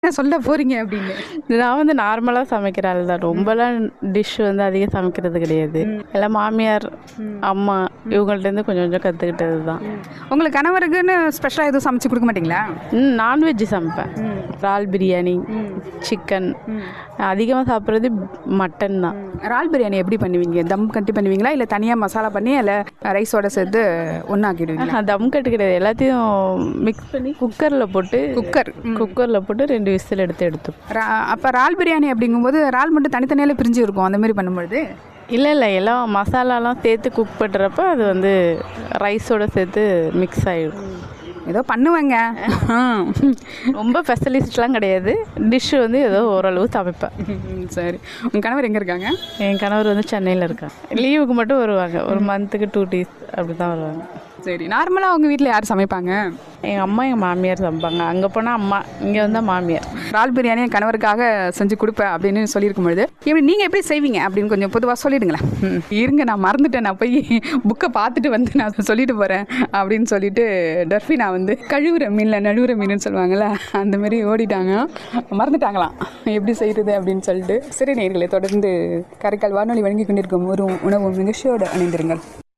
என்ன சொல்ல போறீங்க அப்படின்னு நான் வந்து நார்மலாக சமைக்கிற ஆள் தான் ரொம்பலாம் டிஷ் வந்து அதிகம் சமைக்கிறது கிடையாது எல்லாம் மாமியார் அம்மா இவங்கள்ட்டேருந்து கொஞ்சம் கொஞ்சம் கற்றுக்கிட்டது தான் உங்களுக்கு கணவருக்குன்னு ஸ்பெஷலாக எதுவும் சமைச்சு கொடுக்க மாட்டீங்களா ம் நான்வெஜ் சமைப்பேன் இறால் பிரியாணி சிக்கன் அதிகமாக சாப்பிட்றது மட்டன் தான் இறால் பிரியாணி எப்படி பண்ணுவீங்க தம் கட்டி பண்ணுவீங்களா இல்லை தனியாக மசாலா பண்ணி இல்லை ரைஸோட சேர்த்து ஒன்றாக்கிடுவீங்களா ஆஹா, தம் கட்டு கிடையாது எல்லாத்தையும் மிக்ஸ் பண்ணி குக்கரில் போட்டு குக்கர் குக்கரில் போட்டு ரெண்டு விசில் எடுத்து எடுத்துப்போம் அப்போ இறால் பிரியாணி அப்படிங்கும்போது இறால் மட்டும் தனித்தனியால பிரிஞ்சு இருக்கும் அந்த மாதிரி பண்ணும்பொழுது இல்லை இல்லை எல்லாம் மசாலாலாம் சேர்த்து குக் பண்ணுறப்ப அது வந்து ரைஸோட சேர்த்து மிக்ஸ் ஆகிடும் ஏதோ பண்ணுவேங்க ரொம்ப ஸ்பெஷலிஸ்ட்லாம் கிடையாது டிஷ்ஷு வந்து ஏதோ ஓரளவு சமைப்பேன் ம், சரி உங்கள் கணவர் எங்கே இருக்காங்க என் கணவர் வந்து சென்னையில் இருக்காங்க லீவுக்கு மட்டும் வருவாங்க ஒரு மந்த்துக்கு டூ டேஸ் அப்படி தான் வருவாங்க சரி நார்மலாக உங்கள் வீட்டில் யார் சமைப்பாங்க எங்கள் அம்மா எங்கள் மாமியார் சமைப்பாங்க அங்கே போனால் அம்மா இங்கே வந்தால் மாமியார் இறால் பிரியாணி என் கணவருக்காக செஞ்சு கொடுப்பேன் அப்படின்னு சொல்லியிருக்கும் பொழுது இப்படி நீங்கள் எப்படி செய்வீங்க அப்படின்னு கொஞ்சம் பொதுவாக சொல்லிடுங்களேன் ம், இருங்க நான் மறந்துட்டேன் நான் போய் புக்கை பார்த்துட்டு வந்து நான் சொல்லிட்டு போகிறேன் அப்படின்னு சொல்லிட்டு டர்ஃபி நான் வந்து கழுவுற மீனில் நழுவுற மீனுன்னு சொல்லுவாங்கள்ல அந்த மாதிரி ஓடிட்டாங்க மறந்துட்டாங்களாம் எப்படி செய்கிறது அப்படின்னு சொல்லிட்டு சரி நேர்களை தொடர்ந்து கரைக்கால் வானொலி வழங்கி கொண்டிருக்கும் ஒரு உணவு நிகழ்ச்சியோடு அணிந்திருங்கள்